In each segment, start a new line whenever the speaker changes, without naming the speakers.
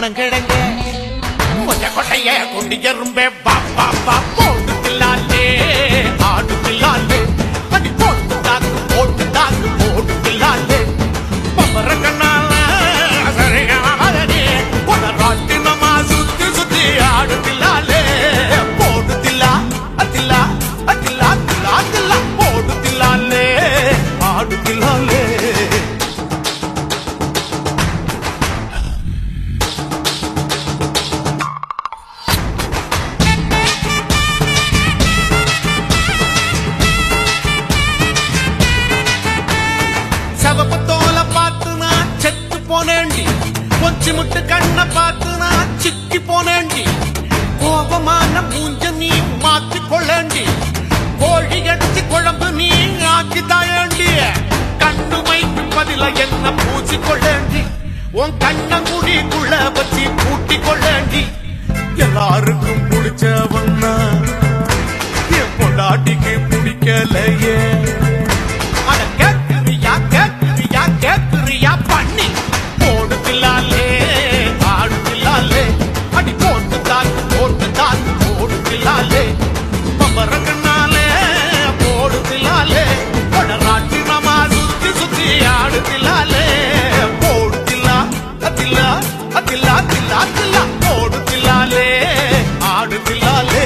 பணம் கிழங்க கொஞ்ச கொட்டைய கொண்டு எறும்பே வா வா வா போட்டு தில்லாலே ஆடு தில்லாலே அடி போட்டு தாக்கு போட்டு தாக்கு போட்டு தில்லாலே பம்பர கண்ணால சரிகாமதனே உன ராட்டினமா சுத்தி சுத்தி ஆடு தில்லாலே போடு தில்லா அதில்லா அதில்லா தில்லா தில்லா போடு தில்லாலே ஆடு தில்லாலே சவப்பு தோலை பார்த்து நான் செத்து போனேண்டி கொச்சி முட்டு கண்ணை பார்த்து நான் சிக்கி போனேண்டி கோபமான மூஞ்ச நீ மாத்தி கொள்ளேண்டி கோழி எடுத்து குழம்பு நீ ஆக்கி தாயேண்டி கண்ணு மைக்கு பதில என்ன பூச்சி கொள்ளேண்டி உன் கண்ணங்குடிக்குள்ள வச்சு பூட்டி கொள்ளேண்டி எல்லாருக்கும் பிடிச்சவன்னா என் பொண்டாட்டிக்கு பிடிக்கலையே அட கேக்குறியா கேக்குறியா கேக்குறியா பண்ணி போடு தில்லாலே ஆடு தில்லாலே அடி போட்டு தாக்கு போட்டு தாக்கு போடு தில்லாலே பம்பரங்கனாலே போடு தில்லாலே படராட்டி மாமா சுத்தி சுத்தி ஆடு தில்லாலே போடு தில்லா அதில்லா அதில்லா தில்லா தில்லா போடு தில்லாலே ஆடு தில்லாலே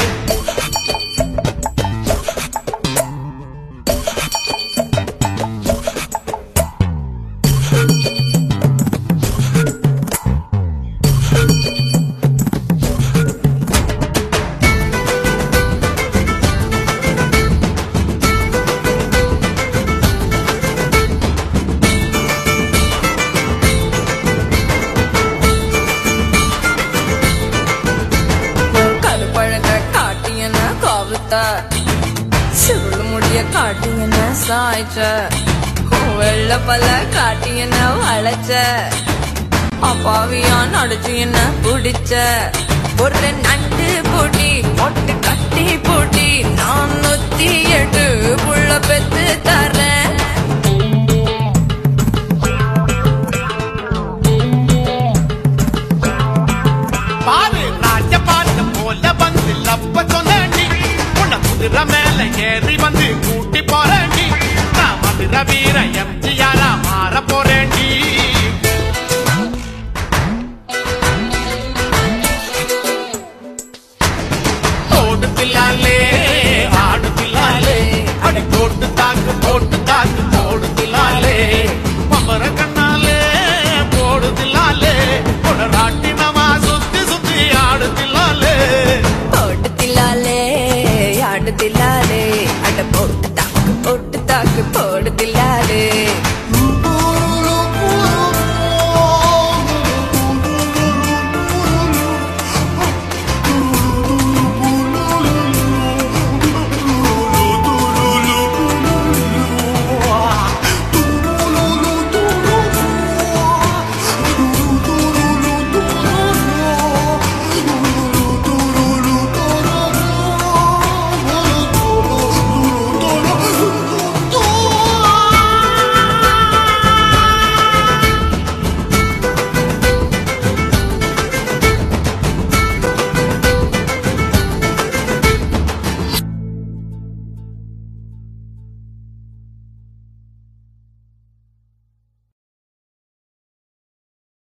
கருப்பழக காட்டி என்ன கவுத்த சுருள் முடிய காட்டி என்ன சாய்ச்ச வெள்ள பல காட்டி என்ன வளைச்ச அப்பாவியா நடிச்சு என்ன பிடிச்ச ஒரு நண்டு பொடி மொட்டு கட்டி பொடி நான் நொத்தி எடு புள்ள பெத்து தரேன்
பாரு ராஜ பாட்டு போல வந்து லப்ப சொன்னி உன்னை குதிரை மேல ஏறி வந்து கூட்டி போறேன்டி நான் மதுர வீர எம்ஜிஆர்